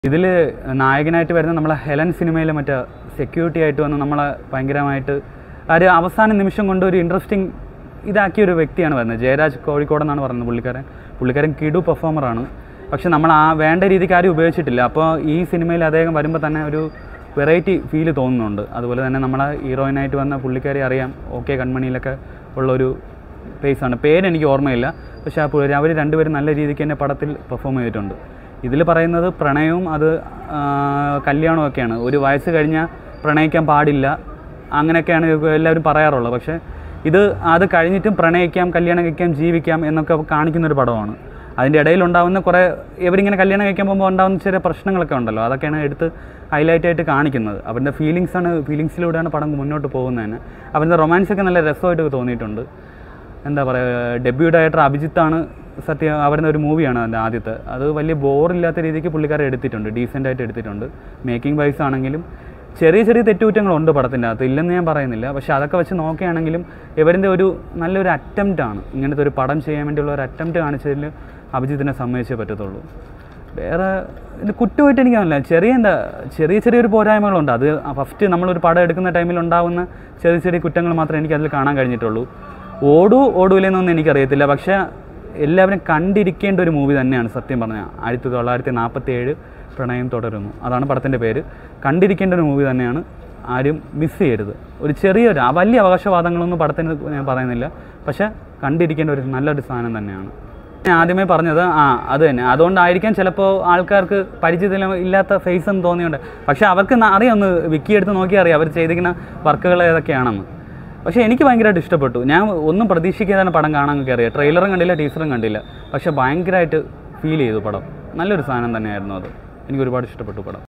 ഇതിൽ നായകനായിട്ട് വരുന്ന നമ്മളെ ഹെലൻ സിനിമയിലെ മറ്റേ സെക്യൂരിറ്റി ആയിട്ട് വന്ന് നമ്മളെ ഭയങ്കരമായിട്ട് ആ ഒരു അവസാന നിമിഷം കൊണ്ട് ഒരു ഇൻട്രസ്റ്റിംഗ് ഇതാക്കിയ ഒരു വ്യക്തിയാണ് വരുന്നത് ജയരാജ് കോഴിക്കോട് എന്നാണ് പറയുന്നത് പുള്ളിക്കാരൻ പുള്ളിക്കാരൻ കിടു പെർഫോമറാണ് പക്ഷെ നമ്മൾ ആ വേണ്ട രീതിക്ക് ആരും ഉപയോഗിച്ചിട്ടില്ല അപ്പോൾ ഈ സിനിമയിൽ അദ്ദേഹം വരുമ്പോൾ തന്നെ ഒരു വെറൈറ്റി ഫീല് തോന്നുന്നുണ്ട് അതുപോലെ തന്നെ നമ്മളെ ഹീറോയിനായിട്ട് വന്ന പുള്ളിക്കാരി അറിയാം ഓക്കെ കൺമണിയിലൊക്കെ ഉള്ളൊരു പേസാണ് പേര് എനിക്ക് ഓർമ്മയില്ല പക്ഷേ ആ പുള്ളി അവർ രണ്ടുപേരും നല്ല രീതിക്ക് തന്നെ പടത്തിൽ പെർഫോം ചെയ്തിട്ടുണ്ട് ഇതിൽ പറയുന്നത് പ്രണയവും അത് ആ, കല്യാണവും ഒക്കെയാണ് ഒരു വയസ്സ് കഴിഞ്ഞാൽ പ്രണയിക്കാൻ പാടില്ല അങ്ങനെയൊക്കെയാണ് എല്ലാവരും പറയാറുള്ളത് പക്ഷേ ഇത് അത് കഴിഞ്ഞിട്ടും പ്രണയിക്കാം കല്യാണം കഴിക്കാം ജീവിക്കാം എന്നൊക്കെ കാണിക്കുന്ന ഒരു പടമാണ് അതിൻ്റെ ഇടയിൽ ഉണ്ടാകുന്ന കുറേ ഇവരിങ്ങനെ കല്യാണം കഴിക്കാൻ പോകുമ്പോൾ ഉണ്ടാകുന്ന ചെറിയ പ്രശ്നങ്ങളൊക്കെ ഉണ്ടല്ലോ അതൊക്കെയാണ് എടുത്ത് ഹൈലൈറ്റ് ആയിട്ട് കാണിക്കുന്നത് അവൻ്റെ ഫീലിങ്സാണ് ഫീലിങ്സിലൂടെയാണ് പടം മുന്നോട്ട് പോകുന്നത് തന്നെ അവൻ്റെ റൊമാൻസ് ഒക്കെ നല്ല രസമായിട്ട് തോന്നിയിട്ടുണ്ട് എന്താ പറയുക ഡെബ്യൂ ഡയറക്ടർ അഭിജിത്താണ് സത്യം അവരുടെ ഒരു മൂവിയാണ് അതിൻ്റെ ആദ്യത്തെ അത് വലിയ ബോറില്ലാത്ത രീതിക്ക് പുള്ളിക്കാരെ എടുത്തിട്ടുണ്ട് ഡീസൻ്റ് ആയിട്ട് എടുത്തിട്ടുണ്ട് മേക്കിംഗ് വൈസ് ആണെങ്കിലും ചെറിയ ചെറിയ തെറ്റുകുറ്റങ്ങളുണ്ട് പടത്തിൻ്റെ അകത്ത് ഇല്ലെന്ന് ഞാൻ പറയുന്നില്ല പക്ഷേ അതൊക്കെ വെച്ച് നോക്കുകയാണെങ്കിലും ഇവരിൻ്റെ ഒരു നല്ലൊരു അറ്റംപ്റ്റ് ആണ് ഇങ്ങനത്തെ ഒരു പടം ചെയ്യാൻ വേണ്ടിയുള്ള ഒരു അറ്റംപ്റ്റ് കാണിച്ചതിൽ അഭിജിത്തിനെ സമ്മതിച്ചേ പറ്റത്തുള്ളൂ വേറെ ഇത് കുറ്റമായിട്ട് എനിക്ക് തോന്നില്ല ചെറിയ എന്താ ചെറിയ ചെറിയൊരു പോരായ്മകളുണ്ട് അത് ഫസ്റ്റ് നമ്മളൊരു പടം എടുക്കുന്ന ടൈമിൽ ഉണ്ടാകുന്ന ചെറിയ ചെറിയ കുറ്റങ്ങൾ മാത്രമേ എനിക്ക് അതിൽ കാണാൻ കഴിഞ്ഞിട്ടുള്ളൂ ഓടൂ ഓടൂലെന്നൊന്നും എനിക്കറിയത്തില്ല പക്ഷേ എല്ലാവരും കണ്ടിരിക്കേണ്ട ഒരു മൂവി തന്നെയാണ് സത്യം പറഞ്ഞാൽ ആയിരത്തി തൊള്ളായിരത്തി നാൽപ്പത്തി ഏഴ് പ്രണയം തുടരുന്നു അതാണ് പടത്തിൻ്റെ പേര് കണ്ടിരിക്കേണ്ട ഒരു മൂവി തന്നെയാണ് ആരും മിസ് ചെയ്യരുത് ഒരു ചെറിയൊരു ആ വലിയ അവകാശവാദങ്ങളൊന്നും പടത്തിന് ഞാൻ പറയുന്നില്ല പക്ഷേ കണ്ടിരിക്കേണ്ട ഒരു നല്ലൊരു സാധനം തന്നെയാണ് ഞാൻ ആദ്യമേ പറഞ്ഞത് ആ അത് തന്നെ അതുകൊണ്ടായിരിക്കാം ചിലപ്പോൾ ആൾക്കാർക്ക് പരിചിതം ഇല്ലാത്ത ഫേസ് എന്ന് തോന്നിയുണ്ട് പക്ഷേ അവർക്ക് ന- അറിയാം ഒന്ന് വിക്കി എടുത്ത് നോക്കിയാൽ അറിയാം അവർ ചെയ്തിരിക്കുന്ന വർക്കുകൾ ഏതൊക്കെയാണെന്ന് പക്ഷേ എനിക്ക് ഭയങ്കരമായിട്ട് ഇഷ്ടപ്പെട്ടു ഞാൻ ഒന്നും പ്രതീക്ഷിക്കാതാണ് പടം കാണാൻ കയറിയത് ട്രെയിലറും കണ്ടില്ല ടീച്ചറും കണ്ടില്ല പക്ഷേ ഭയങ്കരമായിട്ട് ഫീൽ ചെയ്തു പടം നല്ലൊരു സാധനം തന്നെയായിരുന്നു അത് എനിക്ക് ഒരുപാട് ഇഷ്ടപ്പെട്ടു പടം